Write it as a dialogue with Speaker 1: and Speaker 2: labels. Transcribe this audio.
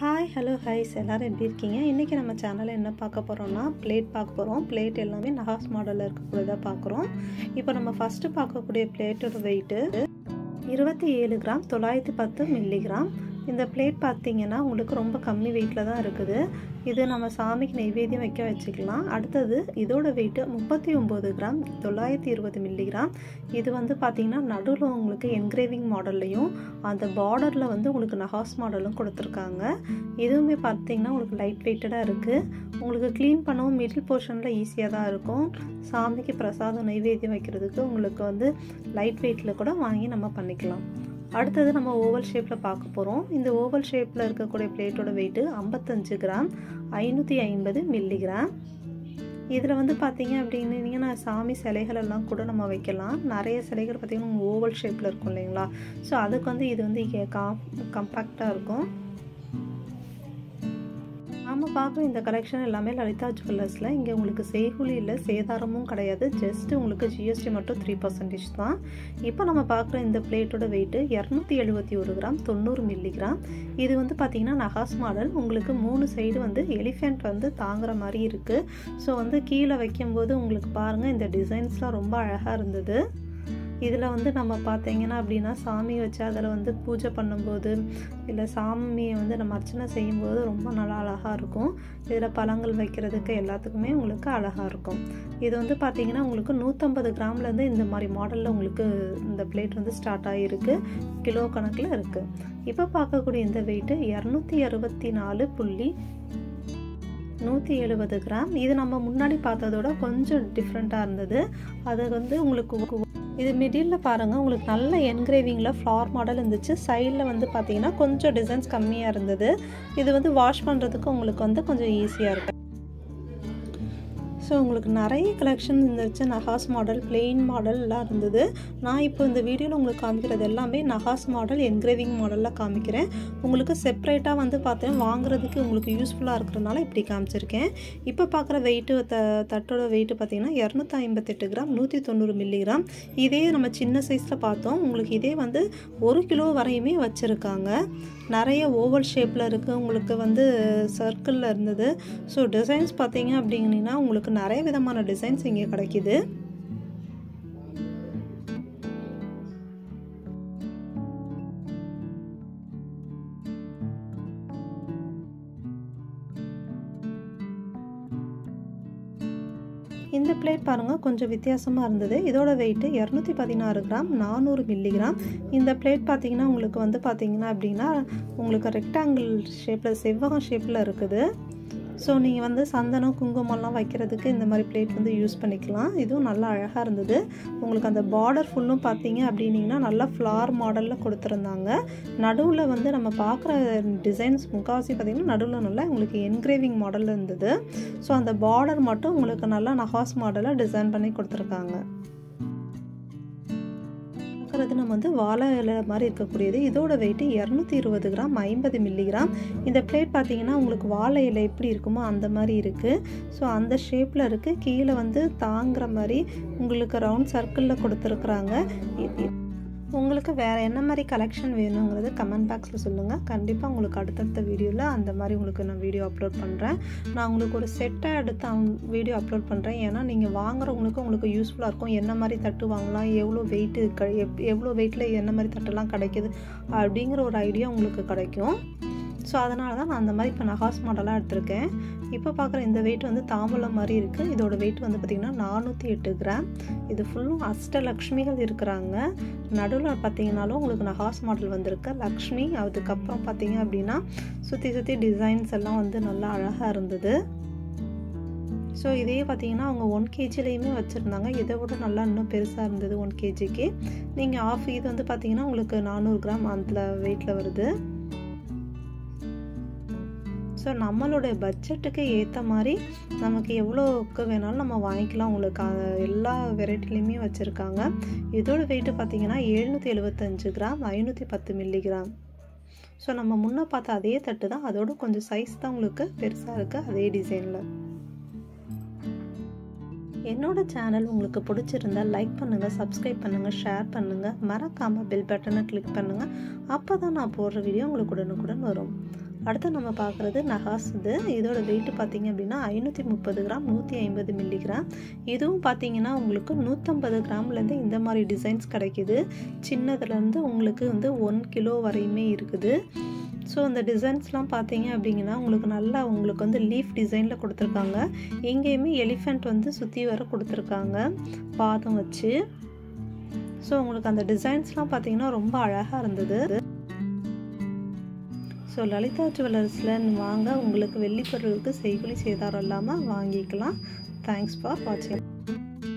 Speaker 1: hi hello highs எல்லோரும் எப்படி இருக்கீங்க இன்றைக்கி நம்ம சேனலில் என்ன பார்க்க போகிறோம்னா பிளேட் பார்க்க போகிறோம் பிளேட் எல்லாமே நகாஸ் மாடலில் இருக்கக்கூடியதாக பார்க்குறோம் இப்போ நம்ம ஃபஸ்ட்டு பார்க்கக்கூடிய பிளேட்டோட வெயிட்டு இருபத்தி ஏழு கிராம் தொள்ளாயிரத்தி பத்து மில்லிகிராம் இந்த பிளேட் பார்த்தீங்கன்னா உங்களுக்கு ரொம்ப கம்மி வெயிட்டில் தான் இருக்குது இது நம்ம சாமிக்கு நெய்வேத்தியம் வைக்க வச்சுக்கலாம் அடுத்தது இதோட வெயிட்டு முப்பத்தி ஒம்பது கிராம் தொள்ளாயிரத்தி இருபது மில்லிகிராம் இது வந்து பார்த்திங்கன்னா நடுவில் உங்களுக்கு என்கிரேவிங் மாடல்லையும் அந்த பார்டரில் வந்து உங்களுக்கு நகாஸ் மாடலும் கொடுத்துருக்காங்க இதுவுமே பார்த்தீங்கன்னா உங்களுக்கு லைட் வெயிட்டடாக இருக்குது உங்களுக்கு க்ளீன் பண்ணவும் மிடில் போர்ஷனில் ஈஸியாக தான் இருக்கும் சாமிக்கு பிரசாதம் நைவேத்தியம் வைக்கிறதுக்கு உங்களுக்கு வந்து லைட் வெயிட்டில் கூட வாங்கி நம்ம பண்ணிக்கலாம் அடுத்தது நம்ம ஓவல் ஷேப்பில் பார்க்க போகிறோம் இந்த ஓவல் ஷேப்பில் இருக்கக்கூடிய பிளேட்டோட வெயிட்டு ஐம்பத்தஞ்சு கிராம் ஐநூற்றி ஐம்பது மில்லிகிராம் இதில் வந்து பார்த்தீங்க அப்படின்னீங்கன்னா சாமி சிலைகள் எல்லாம் கூட நம்ம வைக்கலாம் நிறைய சிலைகள் பார்த்திங்கன்னா ஓவல் ஷேப்பில் இருக்கும் இல்லைங்களா ஸோ அதுக்கு வந்து இது வந்து காம் கம்பேக்டாக இருக்கும் நம்ம பார்க்குற இந்த கலெக்ஷன் எல்லாமே லலிதா ஜுவல்லர்ஸில் இங்கே உங்களுக்கு செய்கூலி இல்லை சேதாரமும் கிடையாது ஜஸ்ட்டு உங்களுக்கு ஜிஎஸ்டி மட்டும் த்ரீ பர்சன்டேஜ் தான் இப்போ நம்ம பார்க்குற இந்த பிளேட்டோட வெயிட்டு இரநூத்தி எழுபத்தி ஒரு கிராம் தொண்ணூறு மில்லிகிராம் இது வந்து பார்த்திங்கன்னா நகாஸ் மாடல் உங்களுக்கு மூணு சைடு வந்து எலிஃபெண்ட் வந்து தாங்குற மாதிரி இருக்குது ஸோ வந்து கீழே வைக்கும்போது உங்களுக்கு பாருங்கள் இந்த டிசைன்ஸ்லாம் ரொம்ப அழகாக இருந்தது இதில் வந்து நம்ம பார்த்தீங்கன்னா அப்படின்னா சாமி வச்சு அதில் வந்து பூஜை பண்ணும்போது இல்லை சாமியை வந்து நம்ம அர்ச்சனை செய்யும்போது ரொம்ப நல்லா அழகாக இருக்கும் இதில் பழங்கள் வைக்கிறதுக்கு எல்லாத்துக்குமே உங்களுக்கு அழகாக இருக்கும் இது வந்து பார்த்திங்கன்னா உங்களுக்கு நூற்றம்பது கிராம்லேருந்து இந்த மாதிரி மாடலில் உங்களுக்கு இந்த பிளேட் வந்து ஸ்டார்ட் ஆகிருக்கு கிலோ கணக்கில் இருக்குது இப்போ பார்க்கக்கூடிய இந்த வெயிட்டு இரநூத்தி அறுபத்தி நாலு புள்ளி நூற்றி எழுபது கிராம் இது நம்ம முன்னாடி பார்த்ததோட கொஞ்சம் டிஃப்ரெண்ட்டாக இருந்தது அது வந்து உங்களுக்கு இது மிடில் பாருங்கள் உங்களுக்கு நல்ல என்கிரேவிங்கில் ஃப்ளார் மாடல் இருந்துச்சு சைடில் வந்து பார்த்தீங்கன்னா கொஞ்சம் டிசைன்ஸ் கம்மியாக இருந்தது இது வந்து வாஷ் பண்ணுறதுக்கு உங்களுக்கு வந்து கொஞ்சம் ஈஸியாக இருக்கும் ஸோ உங்களுக்கு நிறைய கலெக்ஷன் இருந்துச்சு நகாஸ் மாடல் பிளெயின் மாடல்லாம் இருந்தது நான் இப்போ இந்த வீடியோவில் உங்களுக்கு காமிக்கிறது எல்லாமே நகாஸ் மாடல் என்கிரேவிங் மாடலில் காமிக்கிறேன் உங்களுக்கு செப்பரேட்டாக வந்து பார்த்தேன் வாங்குறதுக்கு உங்களுக்கு யூஸ்ஃபுல்லாக இருக்கிறதுனால இப்படி காமிச்சிருக்கேன் இப்போ பார்க்குற வெயிட்டு த தட்டோட வெயிட்டு பார்த்தீங்கன்னா இரநூத்தி ஐம்பத்தெட்டு கிராம் நூற்றி தொண்ணூறு மில்லிகிராம் இதே நம்ம சின்ன சைஸில் பார்த்தோம் உங்களுக்கு இதே வந்து ஒரு கிலோ வரையுமே வச்சுருக்காங்க நிறைய ஓவல் ஷேப்பில் இருக்குது உங்களுக்கு வந்து சர்க்கிளில் இருந்தது ஸோ டிசைன்ஸ் பார்த்தீங்க அப்படிங்கன்னா உங்களுக்கு நிறைய விதமான டிசைன்ஸ் இங்கே கிடைக்கிது இந்த பிளேட் பாருங்கள் கொஞ்சம் வித்தியாசமாக இருந்தது இதோட வெயிட்டு இரநூத்தி பதினாறு கிராம் நானூறு மில்லிகிராம் இந்த பிளேட் பார்த்தீங்கன்னா உங்களுக்கு வந்து பார்த்தீங்கன்னா அப்படின்னா உங்களுக்கு ரெக்டாங்கிள் ஷேப்பில் செவ்வகம் ஷேப்பில் இருக்குது ஸோ நீங்கள் வந்து சந்தனம் குங்குமம்லாம் வைக்கிறதுக்கு இந்த மாதிரி பிளேட் வந்து யூஸ் பண்ணிக்கலாம் இதுவும் நல்லா அழகாக இருந்தது உங்களுக்கு அந்த பார்டர் ஃபுல்லும் பார்த்தீங்க அப்படின்னிங்கன்னா நல்லா ஃப்ளார் மாடலில் கொடுத்துருந்தாங்க நடுவில் வந்து நம்ம பார்க்குற டிசைன்ஸ் முக்கால்வாசி பார்த்திங்கன்னா நடுவில் நல்லா உங்களுக்கு என்கிரேவிங் மாடலில் இருந்தது ஸோ அந்த பார்டர் மட்டும் உங்களுக்கு நல்லா நகாஸ் மாடலாக டிசைன் பண்ணி கொடுத்துருக்காங்க பார்க்குறது நம்ம வந்து வாழை இலை மாதிரி இருக்கக்கூடியது இதோட வெயிட்டு இரநூத்தி இருபது கிராம் ஐம்பது மில்லிகிராம் இந்த பிளேட் பார்த்தீங்கன்னா உங்களுக்கு வாழை இலை எப்படி இருக்குமோ அந்த மாதிரி இருக்குது ஸோ அந்த ஷேப்பில் இருக்குது கீழே வந்து தாங்குற மாதிரி உங்களுக்கு ரவுண்ட் சர்க்கிளில் கொடுத்துருக்குறாங்க உங்களுக்கு வேறு என்ன மாதிரி கலெக்ஷன் வேணுங்கிறது கமெண்ட் பாக்ஸில் சொல்லுங்கள் கண்டிப்பாக உங்களுக்கு அடுத்தடுத்த வீடியோவில் அந்த மாதிரி உங்களுக்கு நான் வீடியோ அப்லோட் பண்ணுறேன் நான் உங்களுக்கு ஒரு செட்டை எடுத்து வீடியோ அப்லோட் பண்ணுறேன் ஏன்னா நீங்கள் வாங்குறவங்களுக்கு உங்களுக்கு யூஸ்ஃபுல்லாக இருக்கும் என்ன மாதிரி தட்டு வாங்கலாம் எவ்வளோ வெயிட்டு க எப் எவ்வளோ வெயிட்டில் என்ன மாதிரி தட்டெல்லாம் கிடைக்கிது அப்படிங்கிற ஒரு ஐடியா உங்களுக்கு கிடைக்கும் ஸோ அதனால தான் நான் அந்த மாதிரி இப்போ நகாஸ் மாடலாக எடுத்திருக்கேன் இப்போ பார்க்குற இந்த வெயிட் வந்து தாம்பலம் மாதிரி இருக்குது இதோட வெயிட் வந்து பார்த்திங்கன்னா நானூற்றி எட்டு கிராம் இது ஃபுல்லும் அஷ்டலக்ஷ்மிகள் இருக்கிறாங்க நடுவில் பார்த்தீங்கனாலும் உங்களுக்கு நகாஸ் மாடல் வந்திருக்கு லக்ஷ்மி அதுக்கப்புறம் பார்த்தீங்க அப்படின்னா சுற்றி சுற்றி டிசைன்ஸ் எல்லாம் வந்து நல்லா அழகாக இருந்தது ஸோ இதே பார்த்தீங்கன்னா அவங்க ஒன் கேஜிலையுமே வச்சுருந்தாங்க இதை விட நல்லா இன்னும் பெருசாக இருந்தது ஒன் கேஜிக்கு நீங்கள் ஆஃப் இது வந்து பார்த்தீங்கன்னா உங்களுக்கு நானூறு கிராம் அதில் வெயிட்டில் வருது ஸோ நம்மளுடைய பட்ஜெட்டுக்கு ஏற்ற மாதிரி நமக்கு எவ்வளோக்கு வேணாலும் நம்ம வாங்கிக்கலாம் உங்களுக்கு எல்லா வெரைட்டிலையுமே வச்சுருக்காங்க இதோட வெயிட்டு பார்த்திங்கன்னா எழுநூற்றி எழுபத்தஞ்சு கிராம் ஐநூற்றி பத்து மில்லிகிராம் ஸோ நம்ம முன்னே பார்த்த அதே தட்டு தான் அதோட கொஞ்சம் சைஸ் தான் உங்களுக்கு பெருசாக இருக்குது அதே டிசைனில் என்னோட சேனல் உங்களுக்கு பிடிச்சிருந்தா லைக் பண்ணுங்கள் சப்ஸ்கிரைப் பண்ணுங்கள் ஷேர் பண்ணுங்கள் மறக்காமல் பெல் பட்டனை கிளிக் பண்ணுங்கள் அப்போ தான் நான் போடுற வீடியோ உங்களுக்கு உடனுக்குடன் வரும் அடுத்து நம்ம பார்க்குறது நகாஸ் இது இதோட வெயிட்டு பார்த்தீங்க அப்படின்னா ஐநூற்றி முப்பது கிராம் நூற்றி ஐம்பது மில்லிகிராம் இதுவும் பார்த்தீங்கன்னா உங்களுக்கு நூற்றம்பது கிராம்லேருந்து இந்த மாதிரி டிசைன்ஸ் கிடைக்கிது சின்னதுலேருந்து உங்களுக்கு வந்து ஒன் கிலோ வரையுமே இருக்குது ஸோ இந்த டிசைன்ஸ்லாம் பார்த்தீங்க அப்படிங்கன்னா உங்களுக்கு நல்லா உங்களுக்கு வந்து லீஃப் டிசைனில் கொடுத்துருக்காங்க எங்கேயுமே எலிஃபெண்ட் வந்து சுற்றி வர கொடுத்துருக்காங்க பாதம் வச்சு ஸோ உங்களுக்கு அந்த டிசைன்ஸ்லாம் பார்த்தீங்கன்னா ரொம்ப அழகாக இருந்தது ஸோ லலிதா ஜுவல்லர்ஸில் வாங்க உங்களுக்கு வெள்ளி பொருளுக்கு செய்குலி சேதாரம் இல்லாமல் வாங்கிக்கலாம் தேங்க்ஸ் ஃபார் வாட்சிங்